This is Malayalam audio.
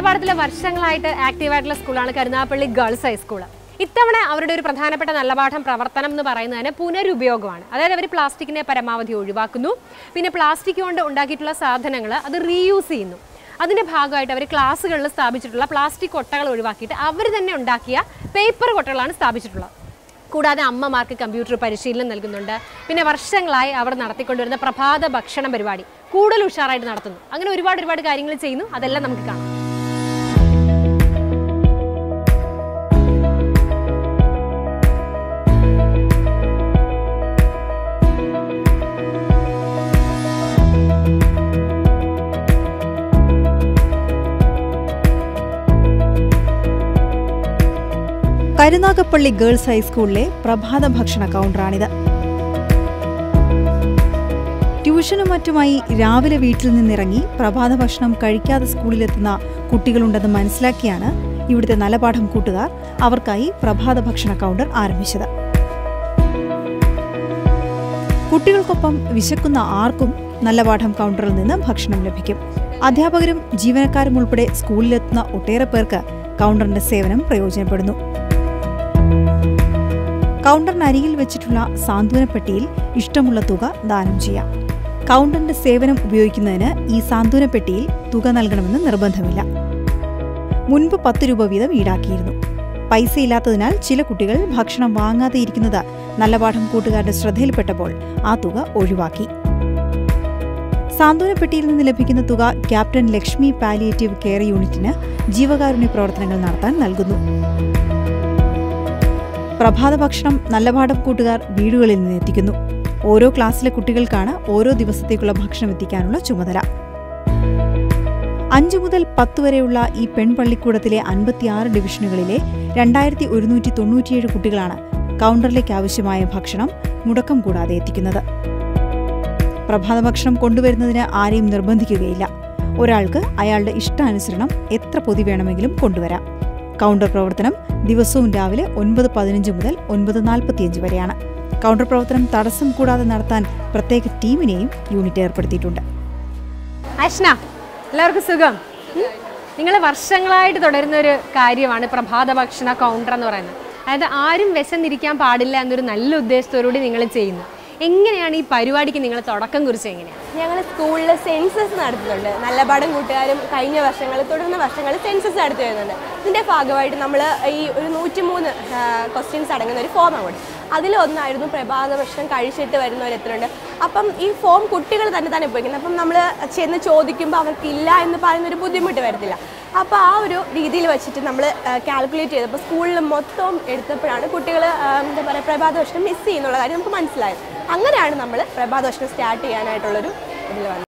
നല്ലപാടത്തിലെ വർഷങ്ങളായിട്ട് ആക്റ്റീവായിട്ടുള്ള സ്കൂളാണ് കരുനാഗപ്പള്ളി ഗേൾസ് ഹൈസ്കൂൾ ഇത്തവണ അവരുടെ ഒരു പ്രധാനപ്പെട്ട നല്ല പാഠം പ്രവർത്തനം എന്ന് പറയുന്നത് തന്നെ പുനരുപയോഗമാണ് അതായത് അവർ പ്ലാസ്റ്റിക്കിനെ പരമാവധി ഒഴിവാക്കുന്നു പിന്നെ പ്ലാസ്റ്റിക് കൊണ്ട് ഉണ്ടാക്കിയിട്ടുള്ള സാധനങ്ങൾ അത് റീയൂസ് ചെയ്യുന്നു അതിൻ്റെ ഭാഗമായിട്ട് അവർ ക്ലാസ്സുകളിൽ സ്ഥാപിച്ചിട്ടുള്ള പ്ലാസ്റ്റിക് കൊട്ടകൾ ഒഴിവാക്കിയിട്ട് അവർ തന്നെ ഉണ്ടാക്കിയ പേപ്പർ കൊട്ടകളാണ് സ്ഥാപിച്ചിട്ടുള്ളത് കൂടാതെ അമ്മമാർക്ക് കമ്പ്യൂട്ടർ പരിശീലനം നൽകുന്നുണ്ട് പിന്നെ വർഷങ്ങളായി അവർ നടത്തിക്കൊണ്ടുവരുന്ന പ്രഭാത ഭക്ഷണ പരിപാടി കൂടുതൽ ഉഷാറായിട്ട് നടത്തുന്നു അങ്ങനെ ഒരുപാട് ഒരുപാട് കാര്യങ്ങൾ ചെയ്യുന്നു അതെല്ലാം നമുക്ക് കാണാം കരുനാഗപ്പള്ളി ഗേൾസ് ഹൈസ്കൂളിലെ പ്രഭാത ഭക്ഷണ കൗണ്ടറാണിത് ട്യൂഷനും മറ്റുമായി രാവിലെ വീട്ടിൽ നിന്നിറങ്ങി പ്രഭാത ഭക്ഷണം കഴിക്കാതെ സ്കൂളിലെത്തുന്ന കുട്ടികളുണ്ടെന്ന് മനസ്സിലാക്കിയാണ് ഇവിടുത്തെ നലപാഠം കൂട്ടുകാർ അവർക്കായി പ്രഭാത ഭക്ഷണ കൗണ്ടർ ആരംഭിച്ചത് കുട്ടികൾക്കൊപ്പം വിശക്കുന്ന ആർക്കും നല്ല പാഠം കൗണ്ടറിൽ നിന്ന് ഭക്ഷണം ലഭിക്കും അധ്യാപകരും ജീവനക്കാരും ഉൾപ്പെടെ സ്കൂളിലെത്തുന്ന ഒട്ടേറെ പേർക്ക് കൗണ്ടറിന്റെ സേവനം പ്രയോജനപ്പെടുന്നു കൗണ്ടറിനരികിൽ വെച്ചിട്ടുള്ള സാന്ത്വനപ്പെട്ടിയിൽ ഇഷ്ടമുള്ള തുക ദാനം ചെയ്യാം കൗണ്ടറിന്റെ സേവനം ഉപയോഗിക്കുന്നതിന് ഈ സാന്ത്വനപ്പെട്ടിയിൽ തുക നൽകണമെന്ന് നിർബന്ധമില്ല മുൻപ് പത്ത് രൂപ വീതം ഈടാക്കിയിരുന്നു പൈസയില്ലാത്തതിനാൽ ചില കുട്ടികൾ ഭക്ഷണം വാങ്ങാതെ ഇരിക്കുന്നത് നല്ല പാഠം കൂട്ടുകാരുടെ ശ്രദ്ധയിൽപ്പെട്ടപ്പോൾ ആ തുക ഒഴിവാക്കി സാന്ത്വനപ്പെട്ടിയിൽ നിന്ന് ലഭിക്കുന്ന തുക ക്യാപ്റ്റൻ ലക്ഷ്മി പാലിയേറ്റീവ് കെയർ യൂണിറ്റിന് ജീവകാരുണ്യ പ്രവർത്തനങ്ങൾ നടത്താൻ നൽകുന്നു പ്രഭാത ഭക്ഷണം നല്ല പാഠം കൂട്ടുകാർ വീടുകളിൽ നിന്ന് എത്തിക്കുന്നു ഓരോ ക്ലാസ്സിലെ കുട്ടികൾക്കാണ് ഓരോ ദിവസത്തേക്കുള്ള ഭക്ഷണം എത്തിക്കാനുള്ള ചുമതല അഞ്ചു മുതൽ പത്ത് വരെയുള്ള ഈ പെൺപള്ളിക്കൂടത്തിലെ അൻപത്തിയാറ് ഡിവിഷനുകളിലെ രണ്ടായിരത്തി ഒരുന്നൂറ്റി തൊണ്ണൂറ്റിയേഴ് കുട്ടികളാണ് കൗണ്ടറിലേക്ക് ആവശ്യമായ ഭക്ഷണം മുടക്കം കൂടാതെ എത്തിക്കുന്നത് പ്രഭാത ഭക്ഷണം കൊണ്ടുവരുന്നതിന് ആരെയും നിർബന്ധിക്കുകയില്ല ഒരാൾക്ക് അയാളുടെ ഇഷ്ടാനുസരണം എത്ര പൊതി വേണമെങ്കിലും കൊണ്ടുവരാം കൗണ്ടർ പ്രവർത്തനം ദിവസവും രാവിലെ ഒൻപത് പതിനഞ്ച് മുതൽ ഒൻപത് നാൽപ്പത്തിയഞ്ച് വരെയാണ് കൗണ്ടർ പ്രവർത്തനം തടസ്സം കൂടാതെ നടത്താൻ പ്രത്യേക ടീമിനെയും യൂണിറ്റ് ഏർപ്പെടുത്തിയിട്ടുണ്ട് അഷ്ന എല്ലാവർക്കും സുഖം നിങ്ങൾ വർഷങ്ങളായിട്ട് തുടരുന്ന ഒരു കാര്യമാണ് പ്രഭാത ഭക്ഷണ കൗണ്ടർ എന്ന് പറയുന്നത് അതായത് ആരും വിശന്നിരിക്കാൻ പാടില്ല എന്നൊരു നല്ല ഉദ്ദേശത്തോടുകൂടി നിങ്ങൾ ചെയ്യുന്നു എങ്ങനെയാണ് ഈ പരിപാടിക്ക് നിങ്ങൾ തുടക്കം കുറിച്ച് എങ്ങനെയാണ് ഞങ്ങൾ സ്കൂളിൽ സെൻസസ് നടത്തുന്നുണ്ട് നല്ല പാഠം കൂട്ടുകാരും കഴിഞ്ഞ വർഷങ്ങൾ തുടർന്ന വർഷങ്ങൾ സെൻസസ് നടത്തി വരുന്നുണ്ട് ഇതിൻ്റെ ഭാഗമായിട്ട് നമ്മൾ ഈ ഒരു നൂറ്റിമൂന്ന് ക്വസ്റ്റ്യൻസ് അടങ്ങുന്ന ഒരു ഫോം അങ്ങോട്ട് അതിലൊന്നായിരുന്നു പ്രഭാത ഭക്ഷണം കഴിച്ചിട്ട് വരുന്നവർ എത്രയുണ്ട് അപ്പം ഈ ഫോം കുട്ടികൾ തന്നെ തന്നെ ഉപയോഗിക്കുന്നത് അപ്പം നമ്മൾ ചെന്ന് ചോദിക്കുമ്പോൾ അവർക്കില്ല എന്ന് പറയുന്നൊരു ബുദ്ധിമുട്ട് വരത്തില്ല അപ്പോൾ ആ ഒരു രീതിയിൽ വെച്ചിട്ട് നമ്മൾ കാൽക്കുലേറ്റ് ചെയ്തപ്പോൾ സ്കൂളിൽ മൊത്തം എടുത്തപ്പോഴാണ് കുട്ടികൾ എന്താ പറയുക പ്രഭാത ഭക്ഷണം മിസ് ചെയ്യുന്നുള്ള കാര്യം നമുക്ക് മനസ്സിലായത് അങ്ങനെയാണ് നമ്മൾ പ്രഭാത ഭക്ഷണം സ്റ്റാർട്ട് ചെയ്യാനായിട്ടുള്ളൊരു ഇതിൽ വന്നത്